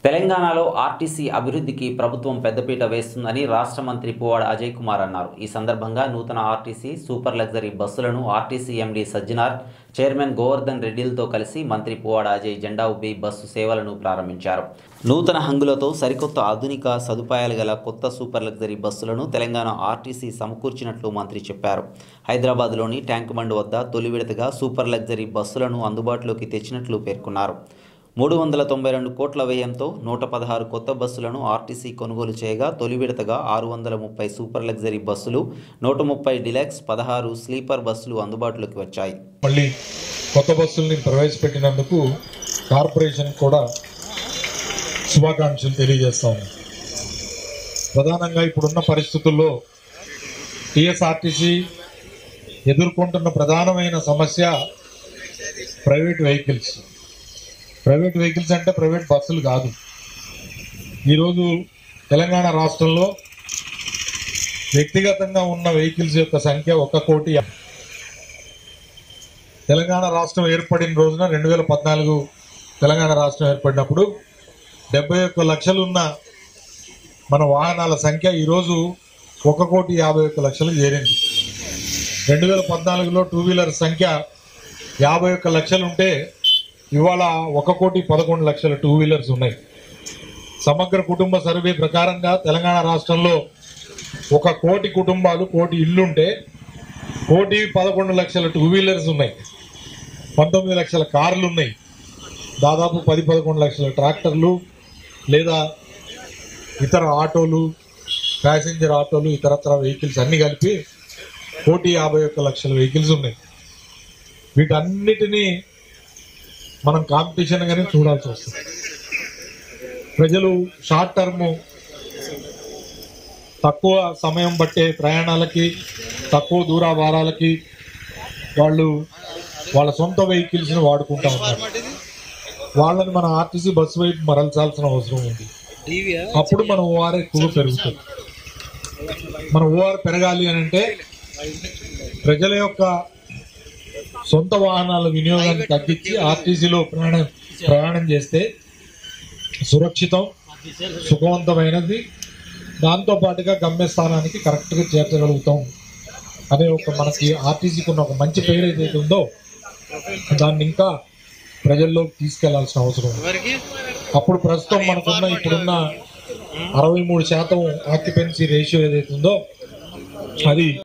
తెలంగాణలో ఆర్టీసీ అభివృద్ధికి ప్రభుత్వం పెద్దపీట వేస్తుందని రాష్ట్ర మంత్రి పువ్వాడ అజయ్ కుమార్ అన్నారు ఈ సందర్భంగా నూతన ఆర్టీసీ సూపర్ లగ్జరీ బస్సులను RTC MD Sajjanar chairman Govardhan రెడ్డిలతో కలిసి మంత్రి పువ్వాడ అజయ్ జెండా ఊపి బస్సు సేవలను ప్రారంభించారు నూతన హంగులతో సరికొత్త ఆధునిక సదుపాయాలు గల కొత్త సూపర్ లగ్జరీ బస్సులను తెలంగాణ ఆర్టీసీ సమకూర్చినట్లు మంత్రి చెప్పారు హైదరాబాద్లోని ట్యాంక్ బండ్ వద్ద తొలి విడతగా సూపర్ లగ్జరీ బస్సులను అందుబాటులోకి తెచ్చినట్లు పేర్కొన్నారు మూడు వందల తొంభై రెండు కోట్ల వ్యయంతో నూట పదహారు కొత్త బస్సులను ఆర్టీసీ కొనుగోలు చేయగా తొలి విడతగా ఆరు వందల ముప్పై సూపర్ లగ్జరీ బస్సులు నూట ముప్పై డిలక్స్ పదహారు స్లీపర్ బస్సులు అందుబాటులోకి వచ్చాయి మళ్ళీ కొత్త బస్సుల్ని ప్రవేశపెట్టినందుకు కార్పొరేషన్ కూడా శుభాకాంక్షలు తెలియజేస్తా ఉన్నాం ప్రధానంగా ఇప్పుడున్న పరిస్థితుల్లో టిఎస్ఆర్టీసీ ఎదుర్కొంటున్న ప్రధానమైన సమస్య ప్రైవేట్ వెహికల్స్ ప్రైవేట్ వెహికల్స్ అంటే ప్రైవేట్ బస్సులు కాదు ఈరోజు తెలంగాణ రాష్ట్రంలో వ్యక్తిగతంగా ఉన్న వెహికల్స్ యొక్క సంఖ్య ఒక కోటి తెలంగాణ రాష్ట్రం ఏర్పడిన రోజున రెండు వేల పద్నాలుగు తెలంగాణ రాష్ట్రం ఏర్పడినప్పుడు డెబ్బై ఒక్క లక్షలు ఉన్న మన వాహనాల సంఖ్య ఈరోజు ఒక కోటి యాభై ఒక్క లక్షలు చేరింది రెండు వేల పద్నాలుగులో టూ వీలర్ సంఖ్య యాభై ఒక్క లక్షలు ఉంటే ఇవాళ ఒక కోటి పదకొండు లక్షల టూ వీలర్స్ ఉన్నాయి సమగ్ర కుటుంబ సర్వే ప్రకారంగా తెలంగాణ రాష్ట్రంలో ఒక కోటి కుటుంబాలు కోటి ఇల్లుంటే కోటి పదకొండు లక్షల టూ వీలర్స్ ఉన్నాయి పంతొమ్మిది లక్షల కార్లు ఉన్నాయి దాదాపు పది పదకొండు లక్షల ట్రాక్టర్లు లేదా ఇతర ఆటోలు ప్యాసింజర్ ఆటోలు ఇతరత్ర వెహికల్స్ అన్ని కలిపి కోటి యాభై ఒక్క లక్షల వెహికల్స్ ఉన్నాయి వీటన్నిటినీ మనం కాంపిటీషన్ గానే చూడాల్సి వస్తుంది ప్రజలు షార్ట్ టర్మ్ తక్కువ సమయం పట్టే ప్రయాణాలకి తక్కువ దూర వారాలకి వాళ్ళు వాళ్ళ సొంత వెహికల్స్ని వాడుకుంటా ఉన్నారు వాళ్ళని మన ఆర్టీసీ బస్సు వైపు మరల్చాల్సిన అవసరం ఉంది అప్పుడు మన ఓఆర్ ఎక్కువ పెరుగుతుంది మన ఓఆర్ పెరగాలి అని అంటే ప్రజల యొక్క సొంత వాహనాల వినియోగాన్ని తగ్గించి ఆర్టీసీలో ప్రయాణం ప్రయాణం చేస్తే సురక్షితం సుఖవంతమైనది దాంతో పాటుగా గమ్యస్థానానికి కరెక్ట్గా చేర్చగలుగుతాం అనే ఒక మనకి ఆర్టీసీకి ఉన్న ఒక మంచి పేరు ఏదైతే ఉందో దాన్ని ఇంకా ప్రజల్లోకి తీసుకెళ్లాల్సిన అవసరం ఉంది అప్పుడు ప్రస్తుతం మనకున్న ఇప్పుడున్న అరవై మూడు శాతం ఆక్యుపెన్సీ రేషియో ఏదైతే ఉందో అది